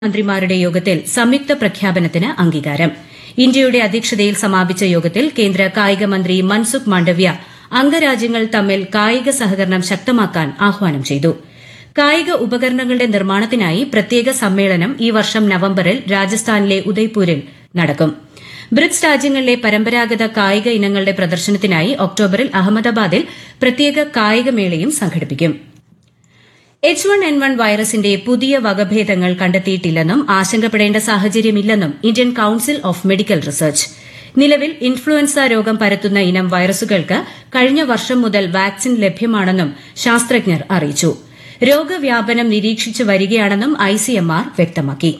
മന്ത്രിമാരുടെ യോഗത്തിൽ സംയുക്ത പ്രഖ്യാപനത്തിന് അംഗീകാരം ഇന്ത്യയുടെ അധ്യക്ഷതയിൽ സമാപിച്ച യോഗത്തിൽ കേന്ദ്ര കായിക മന്ത്രി മൻസുഖ് മാണ്ഡവ്യ അംഗരാജ്യങ്ങൾ തമ്മിൽ കായിക സഹകരണം ശക്തമാക്കാൻ ആഹ്വാനം ചെയ്തു കായിക ഉപകരണങ്ങളുടെ നിർമ്മാണത്തിനായി പ്രത്യേക സമ്മേളനം ഈ വർഷം നവംബറിൽ രാജസ്ഥാനിലെ ഉദയ്പൂരിൽ നടക്കും ബ്രിക്സ് രാജ്യങ്ങളിലെ പരമ്പരാഗത കായിക ഇനങ്ങളുടെ പ്രദർശനത്തിനായി ഒക്ടോബറിൽ അഹമ്മദാബാദിൽ പ്രത്യേക കായികമേളയും സംഘടിപ്പിക്കും എച്ച് വൺ എൻ വൺ വൈറസിന്റെ പുതിയ വകഭേദങ്ങൾ കണ്ടെത്തിയിട്ടില്ലെന്നും ആശങ്കപ്പെടേണ്ട സാഹചര്യമില്ലെന്നും Indian council of medical research നിലവിൽ ഇൻഫ്ലുവൻസ രോഗം പരത്തുന്ന ഇനം വൈറസുകൾക്ക് കഴിഞ്ഞ വർഷം മുതൽ വാക്സിൻ ലഭ്യമാണെന്നും ശാസ്ത്രജ്ഞർ അറിയിച്ചു രോഗവ്യാപനം നിരീക്ഷിച്ചു വരികയാണെന്നും ഐസിഎംആർ വ്യക്തമാക്കി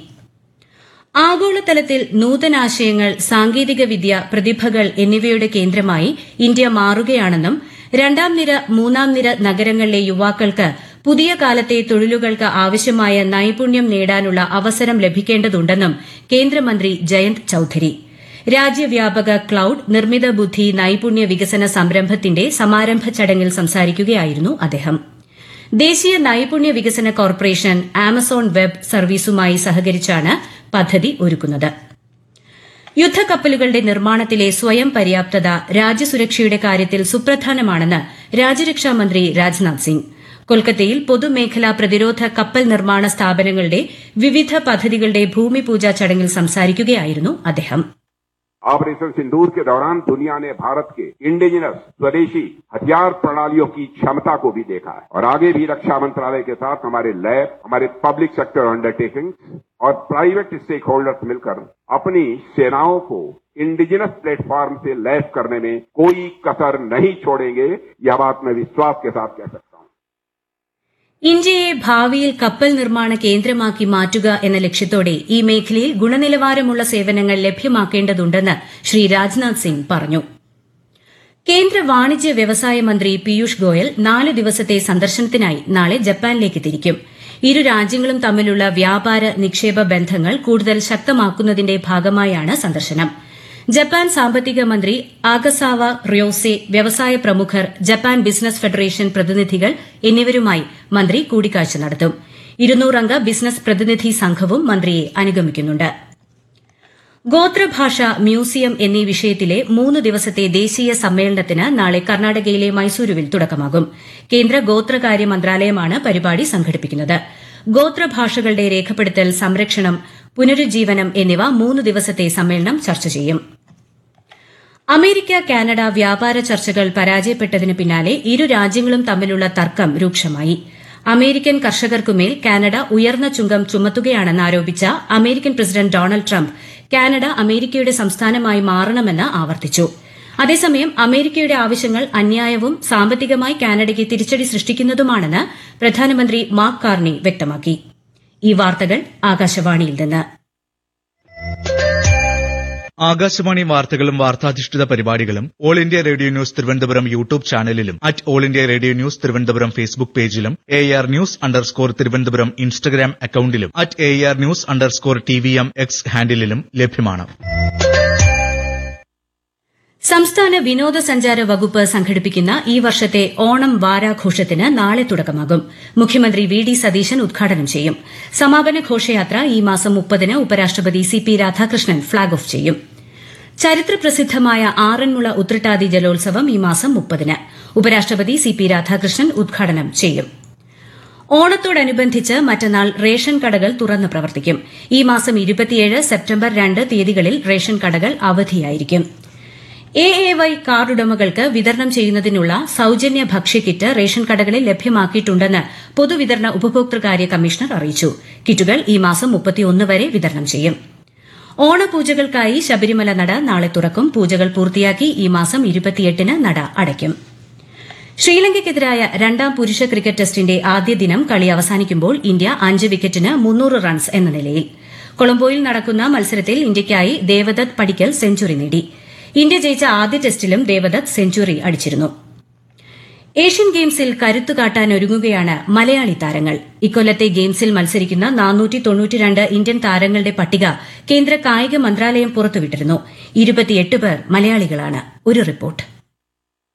ആഗോളതലത്തിൽ നൂതനാശയങ്ങൾ സാങ്കേതികവിദ്യ പ്രതിഭകൾ എന്നിവയുടെ കേന്ദ്രമായി ഇന്ത്യ മാറുകയാണെന്നും രണ്ടാം നിര മൂന്നാം നിര നഗരങ്ങളിലെ യുവാക്കൾക്ക് പുതിയ കാലത്തെ തൊഴിലുകൾക്ക് ആവശ്യമായ നൈപുണ്യം നേടാനുള്ള അവസരം ലഭിക്കേണ്ടതുണ്ടെന്നും കേന്ദ്രമന്ത്രി ജയന്ത് ചൌധരി രാജ്യവ്യാപക ക്ലൌഡ് നിർമ്മിത ബുദ്ധി നൈപുണ്യ വികസന സംരംഭത്തിന്റെ സമാരംഭ ചടങ്ങിൽ സംസാരിക്കുകയായിരുന്നു അദ്ദേഹം ദേശീയ നൈപുണ്യ വികസന കോർപ്പറേഷൻ ആമസോൺ വെബ് സർവീസുമായി സഹകരിച്ചാണ് പദ്ധതി ഒരുക്കുന്നത് യുദ്ധക്കപ്പലുകളുടെ നിർമ്മാണത്തിലെ സ്വയം പര്യാപ്തത രാജ്യസുരക്ഷയുടെ കാര്യത്തിൽ സുപ്രധാനമാണെന്ന് രാജ്യരക്ഷാമന്ത്രി രാജ്നാഥ് സിംഗ് കൊൽക്കത്തയിൽ പൊതുമേഖലാ പ്രതിരോധ കപ്പൽ നിർമ്മാണ സ്ഥാപനങ്ങളുടെ വിവിധ പദ്ധതികളുടെ ഭൂമിപൂജാ ചടങ്ങിൽ സംസാരിക്കുകയായിരുന്നു അദ്ദേഹം ऑपरेशन सिंदूर के दौरान दुनिया ने भारत के इंडिजिनस स्वदेशी हथियार प्रणालियों की क्षमता को भी देखा है और आगे भी रक्षा मंत्रालय के साथ हमारे लैब हमारे पब्लिक सेक्टर अंडरटेकिंग और प्राइवेट स्टेक होल्डर्स मिलकर अपनी सेनाओं को इंडिजिनस प्लेटफॉर्म से लैस करने में कोई कसर नहीं छोड़ेंगे यह बात मैं विश्वास के साथ कह सकता हूं ഇന്ത്യയെ ഭാവിയിൽ കപ്പൽ നിർമ്മാണ കേന്ദ്രമാക്കി മാറ്റുക എന്ന ലക്ഷ്യത്തോടെ ഈ മേഖലയിൽ ഗുണനിലവാരമുള്ള സേവനങ്ങൾ ലഭ്യമാക്കേണ്ടതുണ്ടെന്ന് ശ്രീ രാജ്നാഥ് സിംഗ് പറഞ്ഞു കേന്ദ്ര വാണിജ്യ വ്യവസായ മന്ത്രി പീയൂഷ് ഗോയൽ നാല് ദിവസത്തെ സന്ദർശനത്തിനായി നാളെ ജപ്പാനിലേക്ക് തിരിക്കും ഇരു രാജ്യങ്ങളും തമ്മിലുള്ള വ്യാപാര നിക്ഷേപ ബന്ധങ്ങൾ കൂടുതൽ ശക്തമാക്കുന്നതിന്റെ ഭാഗമായാണ് സന്ദർശനം ജപ്പാൻ സാമ്പത്തിക മന്ത്രി ആഗസാവ റിയോസെ വ്യവസായ പ്രമുഖർ ജപ്പാൻ ബിസിനസ് ഫെഡറേഷൻ പ്രതിനിധികൾ എന്നിവരുമായി മന്ത്രി കൂടിക്കാഴ്ച നടത്തും ഇരുന്നൂറംഗ ബിസിനസ് പ്രതിനിധി സംഘവും മന്ത്രിയെ അനുഗമിക്കുന്നുണ്ട് ഗോത്രഭാഷ മ്യൂസിയം എന്നീ വിഷയത്തിലെ മൂന്ന് ദിവസത്തെ ദേശീയ സമ്മേളനത്തിന് നാളെ കർണാടകയിലെ മൈസൂരുവിൽ തുടക്കമാകും കേന്ദ്ര ഗോത്രകാര്യ മന്ത്രാലയമാണ് പരിപാടി സംഘടിപ്പിക്കുന്നത് ഗോത്രഭാഷകളുടെ രേഖപ്പെടുത്തൽ സംരക്ഷണം പുനരുജ്ജീവനം എന്നിവ മൂന്ന് ദിവസത്തെ സമ്മേളനം ചർച്ച ചെയ്യും അമേരിക്ക കാനഡ വ്യാപാര ചർച്ചകൾ പരാജയപ്പെട്ടതിന് പിന്നാലെ ഇരു രാജ്യങ്ങളും തമ്മിലുള്ള തർക്കം രൂക്ഷമായി അമേരിക്കൻ കർഷകർക്കുമേൽ കാനഡ ഉയർന്ന ചുങ്കം ചുമത്തുകയാണെന്ന് ആരോപിച്ച American president Donald Trump Canada അമേരിക്കയുടെ സംസ്ഥാനമായി മാറണമെന്ന് ആവർത്തിച്ചു അതേസമയം അമേരിക്കയുടെ ആവശ്യങ്ങൾ അന്യായവും സാമ്പത്തികമായി കാനഡയ്ക്ക് തിരിച്ചടി സൃഷ്ടിക്കുന്നതുമാണെന്ന് പ്രധാനമന്ത്രി മാർക്ക് കാർണി വ്യക്തമാക്കി ഈ വാർത്തകൾ ആകാശവാണിയിൽ നിന്ന് ആകാശവാണി വാർത്തകളും വാർത്താധിഷ്ഠിത പരിപാടികളും all India radio news Thiruvananthapuram YouTube ചാനലിലും at all India radio news Thiruvananthapuram Facebook പേജിലും A R news underscore Thiruvananthapuram Instagram അക്കൌണ്ടിലും at A R news underscore T V M X ഹാൻഡിലും ലഭ്യമാണ് സംസ്ഥാന വിനോദസഞ്ചാര വകുപ്പ് സംഘടിപ്പിക്കുന്ന ഈ വർഷത്തെ ഓണം വാരാഘോഷത്തിന് നാളെ തുടക്കമാകും മുഖ്യമന്ത്രി വി ഡി സതീശൻ ഉദ്ഘാടനം ചെയ്യും സമാപന ഘോഷയാത്ര ഈ മാസം മുപ്പതിന് ഉപരാഷ്ട്രപതി C P Radhakrishnan flag off ചെയ്യും ചരിത്രപ്രസിദ്ധമായ ആറന്മുള ഉത്രട്ടാതി ജലോത്സവം ഈ മാസം മുപ്പതിന് ഉപരാഷ്ട്രപതി സി പി രാധാകൃഷ്ണൻ ഉദ്ഘാടനം ചെയ്യും ഓണത്തോടനുബന്ധിച്ച് മറ്റന്നാൾ റേഷൻ കടകൾ തുറന്ന് പ്രവർത്തിക്കും ഈ മാസം ഇരുപത്തിയേഴ് സെപ്റ്റംബർ രണ്ട് തീയതികളിൽ റേഷൻ കടകൾ അവധിയായിരിക്കും എ എ വൈ കാർഡുടമകൾക്ക് വിതരണം ചെയ്യുന്നതിനുള്ള സൌജന്യ ഭക്ഷ്യക്കിറ്റ് റേഷൻ കടകളിൽ ലഭ്യമാക്കിയിട്ടുണ്ടെന്ന് പൊതുവിതരണ ഉപഭോക്തൃകാര്യ കമ്മീഷണർ അറിയിച്ചു കിറ്റുകൾ ഈ മാസം മുപ്പത്തിയൊന്ന് വരെ വിതരണം ചെയ്യും ഓണപൂജകൾക്കായി ശബരിമല നട നാളെ തുറക്കും പൂജകൾ പൂർത്തിയാക്കി ഈ മാസം ഇരുപത്തിയെട്ടിന് നട അടയ്ക്കും ശ്രീലങ്കയ്ക്കെതിരായ രണ്ടാം പുരുഷ ക്രിക്കറ്റ് ടെസ്റ്റിന്റെ ആദ്യ ദിനം കളി അവസാനിക്കുമ്പോൾ ഇന്ത്യ അഞ്ച് വിക്കറ്റിന് മുന്നൂറ് റൺസ് എന്ന നിലയിൽ കൊളംബോയിൽ നടക്കുന്ന മത്സരത്തിൽ ഇന്ത്യയ്ക്കായി ദേവദത്ത് പടിക്കൽ സെഞ്ചുറി നേടി ഇന്ത്യ ജയിച്ച ആദ്യ ടെസ്റ്റിലും ദേവദത്ത് സെഞ്ചുറി അടിച്ചിരുന്നു ഏഷ്യൻ ഗെയിംസിൽ കരുത്തുകാട്ടാനൊരുങ്ങുകയാണ് മലയാളി താരങ്ങൾ ഇക്കൊല്ലത്തെ ഗെയിംസിൽ മത്സരിക്കുന്ന ഇന്ത്യൻ താരങ്ങളുടെ പട്ടിക കേന്ദ്ര കായിക മന്ത്രാലയം പുറത്തുവിട്ടിരുന്നു ഇരുപത്തിയെട്ട് പേർ മലയാളികളാണ് ഒരു റിപ്പോർട്ട്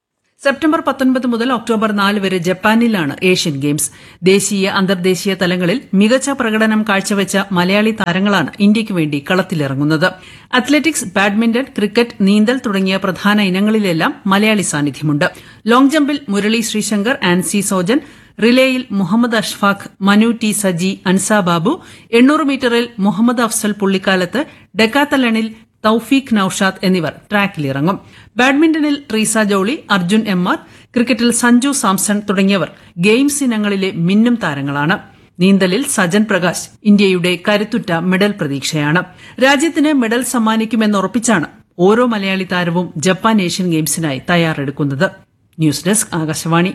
സെപ്റ്റംബർ പത്തൊൻപത് മുതൽ ഒക്ടോബർ നാല് വരെ ജപ്പാനിലാണ് ഏഷ്യൻ ഗെയിംസ് ദേശീയ അന്തർദേശീയ തലങ്ങളിൽ മികച്ച പ്രകടനം കാഴ്ചവെച്ച മലയാളി താരങ്ങളാണ് ഇന്ത്യയ്ക്ക് വേണ്ടി കളത്തിലിറങ്ങുന്നത് അത്ലറ്റിക്സ് ബാഡ്മിന്റൺ ക്രിക്കറ്റ് നീന്തൽ തുടങ്ങിയ പ്രധാന ഇനങ്ങളിലെല്ലാം മലയാളി സാന്നിധ്യമുണ്ട് ലോങ് ജമ്പിൽ മുരളി ശ്രീശങ്കർ ആൻസി സോജൻ റിലേയിൽ മുഹമ്മദ് അഷ്ഫാഖ് മനു ടി സജി അൻസ ബാബു എണ്ണൂറ് മീറ്ററിൽ മുഹമ്മദ് അഫ്സൽ പുള്ളിക്കാലത്ത് ഡെക്കാത്തലണിൽ തൌഫീഖ് നൌഷാദ് എന്നിവർ ട്രാക്കിലിറങ്ങും ബാഡ്മിന്റണിൽ ട്രീസ ജോളി അർജുൻ എം ആർ ക്രിക്കറ്റിൽ സഞ്ജു സാംസൺ തുടങ്ങിയവർ ഗെയിംസ് ഇനങ്ങളിലെ മിന്നും താരങ്ങളാണ് നീന്തലിൽ സജൻ പ്രകാശ് ഇന്ത്യയുടെ കരുത്തുറ്റ മെഡൽ പ്രതീക്ഷയാണ് രാജ്യത്തിന് മെഡൽ സമ്മാനിക്കുമെന്നുറപ്പിച്ചാണ് ഓരോ മലയാളി താരവും ജപ്പാൻ ഏഷ്യൻ ഗെയിംസിനായി തയ്യാറെടുക്കുന്നത് ന്യൂസ് ഡെസ്ക് ആകാശവാണി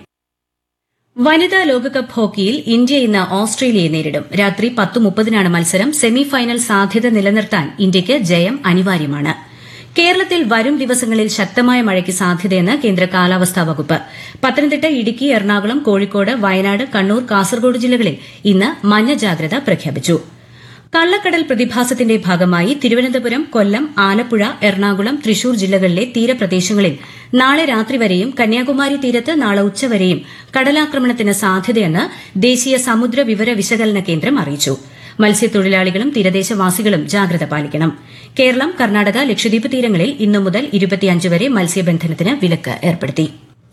വനിതാ ലോകകപ്പ് ഹോക്കിയിൽ ഇന്ത്യ ഇന്ന് ഓസ്ട്രേലിയയെ നേരിടും രാത്രി പത്ത് മുപ്പതിനാണ് മത്സരം സെമിഫൈനൽ സാധ്യത നിലനിർത്താൻ ഇന്ത്യയ്ക്ക് ജയം അനിവാര്യമാണ് കേരളത്തിൽ വരും ദിവസങ്ങളിൽ ശക്തമായ മഴയ്ക്ക് സാധ്യതയെന്ന് കേന്ദ്ര കാലാവസ്ഥാ വകുപ്പ് പത്തനംതിട്ട ഇടുക്കി എറണാകുളം കോഴിക്കോട് വയനാട് കണ്ണൂർ കാസർഗോഡ് ജില്ലകളിൽ ഇന്ന് മഞ്ഞ ജാഗ്രത പ്രഖ്യാപിച്ചു കള്ളക്കടൽ പ്രതിഭാസത്തിന്റെ ഭാഗമായി തിരുവനന്തപുരം കൊല്ലം ആലപ്പുഴ എറണാകുളം തൃശൂർ ജില്ലകളിലെ തീരപ്രദേശങ്ങളിൽ നാളെ രാത്രി വരെയും കന്യാകുമാരി തീരത്ത് നാളെ ഉച്ചവരെയും കടലാക്രമണത്തിന് സാധ്യതയെന്ന് ദേശീയ സമുദ്ര വിവര വിശകലന കേന്ദ്രം അറിയിച്ചു മത്സ്യത്തൊഴിലാളികളും തീരദേശവാസികളും ജാഗ്രത പാലിക്കണം കേരളം കർണാടക ലക്ഷദ്വീപ് തീരങ്ങളിൽ ഇന്നു മുതൽ ഇരുപത്തിയഞ്ച് വരെ മത്സ്യബന്ധനത്തിന് വിലക്ക് ഏർപ്പെടുത്തി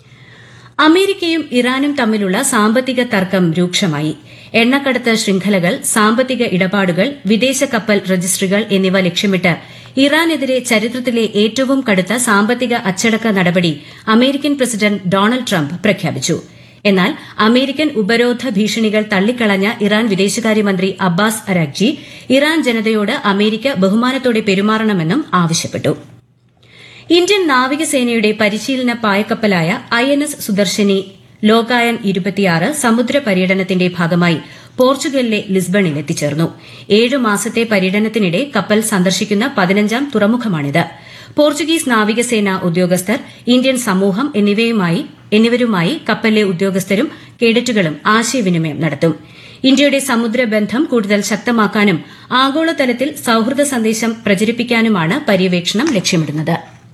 അമേരിക്കയും ഇറാനും തമ്മിലുള്ള സാമ്പത്തിക തർക്കം രൂക്ഷമായി എണ്ണക്കടത്ത് ശൃംഖലകൾ സാമ്പത്തിക ഇടപാടുകൾ വിദേശ കപ്പൽ രജിസ്ട്രികൾ എന്നിവ ലക്ഷ്യമിട്ട് ഇറാനെതിരെ ചരിത്രത്തിലെ ഏറ്റവും കടുത്ത സാമ്പത്തിക അച്ചടക്ക നടപടി അമേരിക്കൻ പ്രസിഡന്റ് ഡൊണാൾഡ് ട്രംപ് പ്രഖ്യാപിച്ചു എന്നാൽ അമേരിക്കൻ ഉപരോധ ഭീഷണികൾ തള്ളിക്കളഞ്ഞ ഇറാൻ വിദേശകാര്യമന്ത്രി അബ്ബാസ് അരാഗ്ജി ഇറാൻ ജനതയോട് അമേരിക്ക ബഹുമാനത്തോടെ പെരുമാറണമെന്നും ആവശ്യപ്പെട്ടു ഇന്ത്യൻ നാവികസേനയുടെ പരിശീലന പായക്കപ്പലായ I N S Sudarshini Lokayan ഇരുപത്തിയാറ് സമുദ്ര പര്യടനത്തിന്റെ ഭാഗമായി പോർച്ചുഗലിലെ ലിസ്ബണിൽ എത്തിച്ചേർന്നു ഏഴു മാസത്തെ പര്യടനത്തിനിടെ കപ്പൽ സന്ദർശിക്കുന്ന പതിനഞ്ചാം തുറമുഖമാണിത് പോർച്ചുഗീസ് നാവികസേന ഉദ്യോഗസ്ഥർ ഇന്ത്യൻ സമൂഹം എന്നിവയുമായി എന്നിവരുമായി കപ്പലിലെ ഉദ്യോഗസ്ഥരും കേഡറ്റുകളും ആശയവിനിമയം നടത്തും ഇന്ത്യയുടെ സമുദ്രബന്ധം കൂടുതൽ ശക്തമാക്കാനും ആഗോളതലത്തിൽ സൌഹൃദ സന്ദേശം പ്രചരിപ്പിക്കാനുമാണ് പര്യവേക്ഷണം ലക്ഷ്യമിടുന്നത്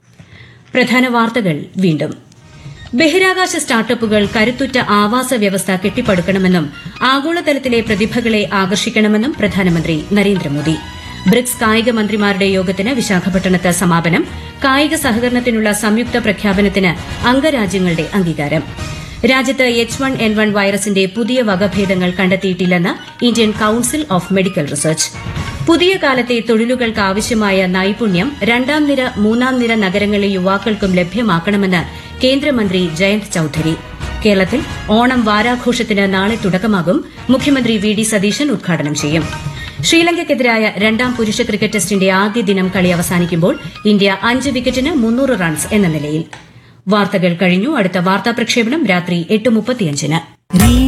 പ്രധാന വാർത്തകൾ വീണ്ടും ബഹിരാകാശ സ്റ്റാർട്ടപ്പുകൾ കരുത്തുറ്റ ആവാസ വ്യവസ്ഥ കെട്ടിപ്പടുക്കണമെന്നും ആഗോളതലത്തിലെ പ്രതിഭകളെ ആകർഷിക്കണമെന്നും പ്രധാനമന്ത്രി നരേന്ദ്രമോദി ബ്രിക്സ് കായിക മന്ത്രിമാരുടെ യോഗത്തിന് വിശാഖപട്ടണത്ത് സമാപനം കായിക സഹകരണത്തിനുള്ള സംയുക്ത പ്രഖ്യാപനത്തിന് അംഗരാജ്യങ്ങളുടെ അംഗീകാരം രാജ്യത്ത് എച്ച് വൺ എൻ വൺ വൈറസിന്റെ പുതിയ വകഭേദങ്ങൾ കണ്ടെത്തിയിട്ടില്ലെന്ന് Indian council of medical research പുതിയ കാലത്തെ തൊഴിലുകൾക്ക് ആവശ്യമായ നൈപുണ്യം രണ്ടാം നിര മൂന്നാം നിര നഗരങ്ങളിലെ യുവാക്കൾക്കും ലഭ്യമാക്കണമെന്ന് കേന്ദ്രമന്ത്രി ജയന്ത് ചൌധരി കേരളത്തിൽ ഓണം വാരാഘോഷത്തിന് നാളെ തുടക്കമാകും മുഖ്യമന്ത്രി വി ഡി സതീശൻ ഉദ്ഘാടനം ചെയ്യും ശ്രീലങ്കയ്ക്കെതിരായ രണ്ടാം പുരുഷ ക്രിക്കറ്റ് ടെസ്റ്റിന്റെ ആദ്യ ദിനം കളി അവസാനിക്കുമ്പോൾ ഇന്ത്യ അഞ്ച് വിക്കറ്റിന് മുന്നൂറ് റൺസ് എന്ന നിലയിൽ വാർത്തകൾ കഴിഞ്ഞു അടുത്ത വാർത്താ പ്രക്ഷേപണം രാത്രി എട്ട് മുപ്പത്തിയഞ്ചിന്